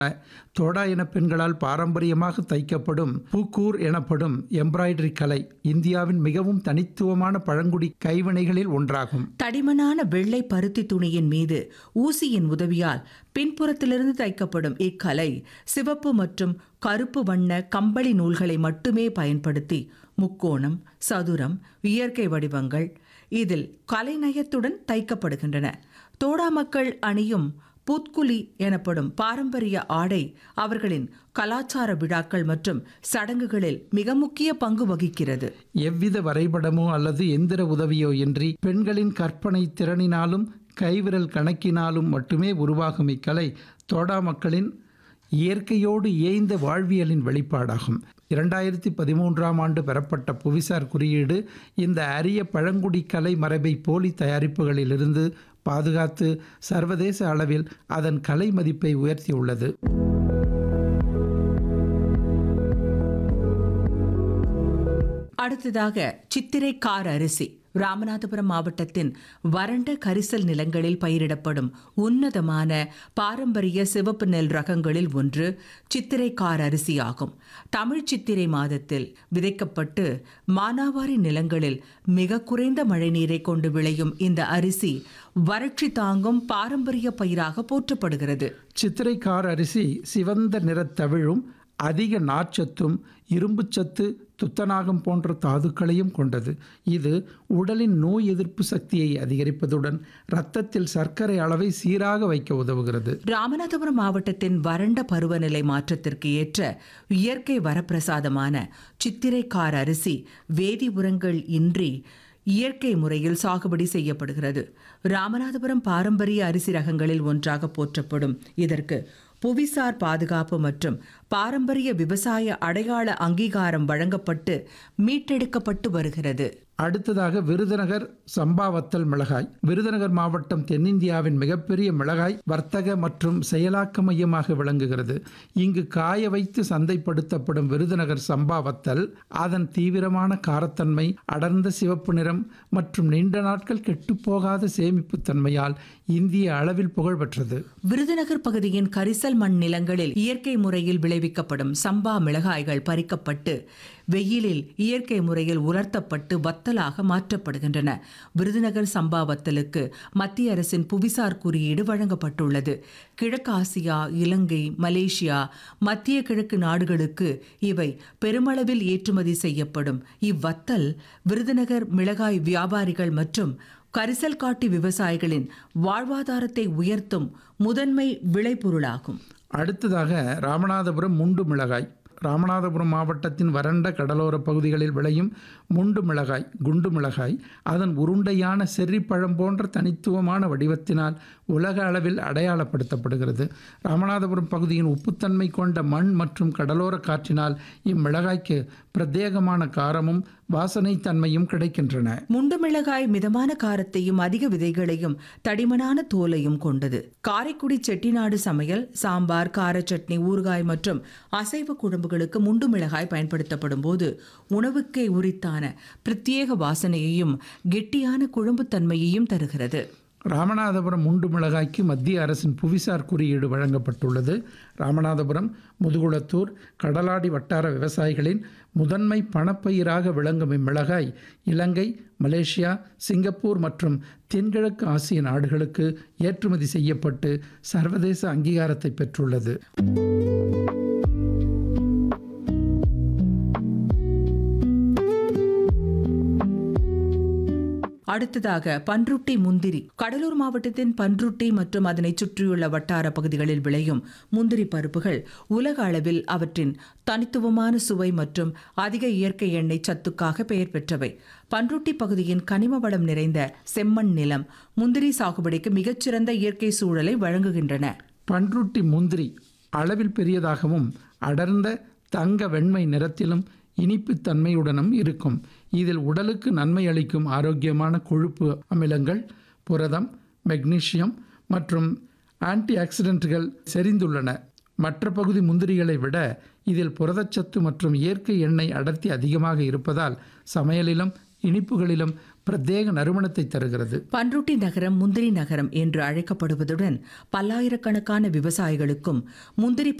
தோடா இன பெண்களால் பாரம்பரியமாக தைக்கப்படும் பூக்கூர் எனப்படும் எம்ப்ராய்டரி கலை இந்தியாவின் மிகவும் தனித்துவமான பழங்குடி கைவினைகளில் ஒன்றாகும் தடிமனான வெள்ளை பருத்தி துணியின் மீது ஊசியின் உதவியால் பின்புறத்திலிருந்து தைக்கப்படும் இக்கலை சிவப்பு மற்றும் கருப்பு வண்ண கம்பளி நூல்களை மட்டுமே பயன்படுத்தி முக்கோணம் சதுரம் இயற்கை வடிவங்கள் இதில் கலைநயத்துடன் தைக்கப்படுகின்றன தோடா மக்கள் அணியும் பூத்குலி எனப்படும் பாரம்பரிய ஆடை அவர்களின் கலாச்சார விழாக்கள் மற்றும் சடங்குகளில் மிக முக்கிய பங்கு வகிக்கிறது எவ்வித வரைபடமோ அல்லது எந்திர உதவியோ இன்றி பெண்களின் கற்பனை திறனினாலும் கைவிரல் கணக்கினாலும் மட்டுமே உருவாகும் இக்கலை தோடா மக்களின் இயற்கையோடு இயைந்த வாழ்வியலின் வெளிப்பாடாகும் இரண்டாயிரத்தி பதிமூன்றாம் ஆண்டு பெறப்பட்ட புவிசார் குறியீடு இந்த அரிய பழங்குடி கலை மரபை போலி தயாரிப்புகளிலிருந்து பாதுகாத்து சர்வதேச அளவில் அதன் கலை மதிப்பை உயர்த்தியுள்ளது அடுத்ததாக சித்திரை கார் அரிசி ராமநாதபுரம் மாவட்டத்தின் வறண்ட கரிசல் நிலங்களில் பயிரிடப்படும் உன்னதமான பாரம்பரிய சிவப்பு நெல் ரகங்களில் ஒன்று சித்திரை கார் அரிசி ஆகும் தமிழ் சித்திரை மாதத்தில் விதைக்கப்பட்டு மானாவாரி நிலங்களில் மிக குறைந்த மழைநீரை கொண்டு விளையும் இந்த அரிசி வறட்சி தாங்கும் பாரம்பரிய பயிராக போற்றப்படுகிறது சித்திரைக்கார் அரிசி சிவந்த நிறத்தவிழும் அதிக நார்ச்சத்தும் இரும்புச்சத்து துத்தநாகம் போன்ற தாதுக்களையும் கொண்டது இது உடலின் நோய் எதிர்ப்பு சக்தியை அதிகரிப்பதுடன் இரத்தத்தில் சர்க்கரை அளவை சீராக வைக்க உதவுகிறது ராமநாதபுரம் மாவட்டத்தின் வறண்ட பருவநிலை மாற்றத்திற்கு ஏற்ற இயற்கை வரப்பிரசாதமான சித்திரைக்கார் அரிசி வேதி உரங்கள் இன்றி இயற்கை முறையில் சாகுபடி செய்யப்படுகிறது ராமநாதபுரம் பாரம்பரிய அரிசி ரகங்களில் ஒன்றாக போற்றப்படும் இதற்கு புவிசார் பாதுகாப்பு மற்றும் பாரம்பரிய விவசாய அடையாள அங்கீகாரம் வழங்கப்பட்டு மீட்டெடுக்கப்பட்டு வருகிறது அடுத்ததாக விருதுநகர் சம்பாவத்தல் மிளகாய் விருதுநகர் மாவட்டம் தென்னிந்தியாவின் மிகப்பெரிய மிளகாய் வர்த்தக மற்றும் செயலாக்க மையமாக விளங்குகிறது இங்கு காய வைத்து சந்தைப்படுத்தப்படும் விருதுநகர் சம்பாவத்தல் அதன் தீவிரமான காரத்தன்மை அடர்ந்த சிவப்பு நிறம் மற்றும் நீண்ட நாட்கள் கெட்டுப்போகாத சேமிப்பு தன்மையால் இந்திய அளவில் புகழ்பெற்றது விருதுநகர் பகுதியின் கரிசல் மண் நிலங்களில் இயற்கை முறையில் விளைவிக்கப்படும் சம்பா மிளகாய்கள் பறிக்கப்பட்டு வெயிலில் இயற்கை முறையில் உலர்த்தப்பட்டு வத்தலாக மாற்றப்படுகின்றன விருதுநகர் சம்பா வத்தலுக்கு மத்திய அரசின் புவிசார் குறியீடு வழங்கப்பட்டுள்ளது கிழக்கு ஆசியா இலங்கை மலேசியா மத்திய கிழக்கு நாடுகளுக்கு இவை பெருமளவில் ஏற்றுமதி செய்யப்படும் இவ்வத்தல் விருதுநகர் மிளகாய் வியாபாரிகள் மற்றும் கரிசல் காட்டி விவசாயிகளின் வாழ்வாதாரத்தை உயர்த்தும் முதன்மை விளைபொருளாகும் அடுத்ததாக ராமநாதபுரம் முண்டு மிளகாய் ராமநாதபுரம் மாவட்டத்தின் வறண்ட கடலோர பகுதிகளில் விளையும் முண்டு மிளகாய் குண்டு மிளகாய் அதன் உருண்டையான செர்ரிப்பழம் போன்ற தனித்துவமான வடிவத்தினால் உலக அளவில் அடையாளப்படுத்தப்படுகிறது ராமநாதபுரம் பகுதியின் உப்புத்தன்மை கொண்ட மண் மற்றும் கடலோர காற்றினால் இம்மிளகாய்க்கு பிரத்யேகமான காரமும் வாசனை தன்மையும் கிடைக்கின்றன முண்டு மிளகாய் மிதமான காரத்தையும் அதிக விதைகளையும் தடிமனான தோலையும் கொண்டது காரைக்குடி செட்டிநாடு சமையல் சாம்பார் கார சட்னி ஊறுகாய் மற்றும் அசைவ குழம்புகளுக்கு முண்டு மிளகாய் பயன்படுத்தப்படும் போது உணவுக்கே உரித்தான பிரத்யேக வாசனையையும் கெட்டியான குழம்புத்தன்மையையும் தருகிறது ராமநாதபுரம் முண்டு மிளகாய்க்கு மத்திய அரசின் புவிசார் குறியீடு வழங்கப்பட்டுள்ளது ராமநாதபுரம் முதுகுளத்தூர் கடலாடி வட்டார விவசாயிகளின் முதன்மை பணப்பயிராக விளங்கும் இம்மிளகாய் இலங்கை மலேசியா சிங்கப்பூர் மற்றும் தென்கிழக்கு ஆசிய நாடுகளுக்கு ஏற்றுமதி செய்யப்பட்டு சர்வதேச அங்கீகாரத்தை பெற்றுள்ளது அடுத்ததாக பன்ருட்டி முந்திரி கடலூர் மாவட்டத்தின் பன்ருட்டி மற்றும் அதனை சுற்றியுள்ள வட்டார பகுதிகளில் விளையும் முந்திரி பருப்புகள் உலக அளவில் அவற்றின் தனித்துவமான சுவை மற்றும் அதிக இயற்கை எண்ணெய் சத்துக்காக பெயர் பெற்றவை பன்ருட்டி பகுதியின் கனிம வளம் நிறைந்த செம்மண் நிலம் முந்திரி சாகுபடிக்கு மிகச்சிறந்த இயற்கை சூழலை வழங்குகின்றன பன்ருட்டி முந்திரி அளவில் பெரியதாகவும் அடர்ந்த தங்க வெண்மை நிறத்திலும் இனிப்பு தன்மையுடனும் இருக்கும் இதில் உடலுக்கு நன்மை அளிக்கும் ஆரோக்கியமான கொழுப்பு அமிலங்கள் புரதம் மெக்னீசியம் மற்றும் ஆன்டி ஆக்சிடென்ட்கள் செறிந்துள்ளன மற்ற பகுதி முந்திரிகளை விட இதில் புரதச்சத்து மற்றும் இயற்கை எண்ணெய் அடர்த்தி அதிகமாக இருப்பதால் சமையலிலும் இனிப்புகளிலும் பிரத்யேக நறுமணத்தை தருகிறது பன்ருட்டி நகரம் முந்திரி நகரம் என்று அழைக்கப்படுவதுடன் பல்லாயிரக்கணக்கான விவசாயிகளுக்கும் முந்திரி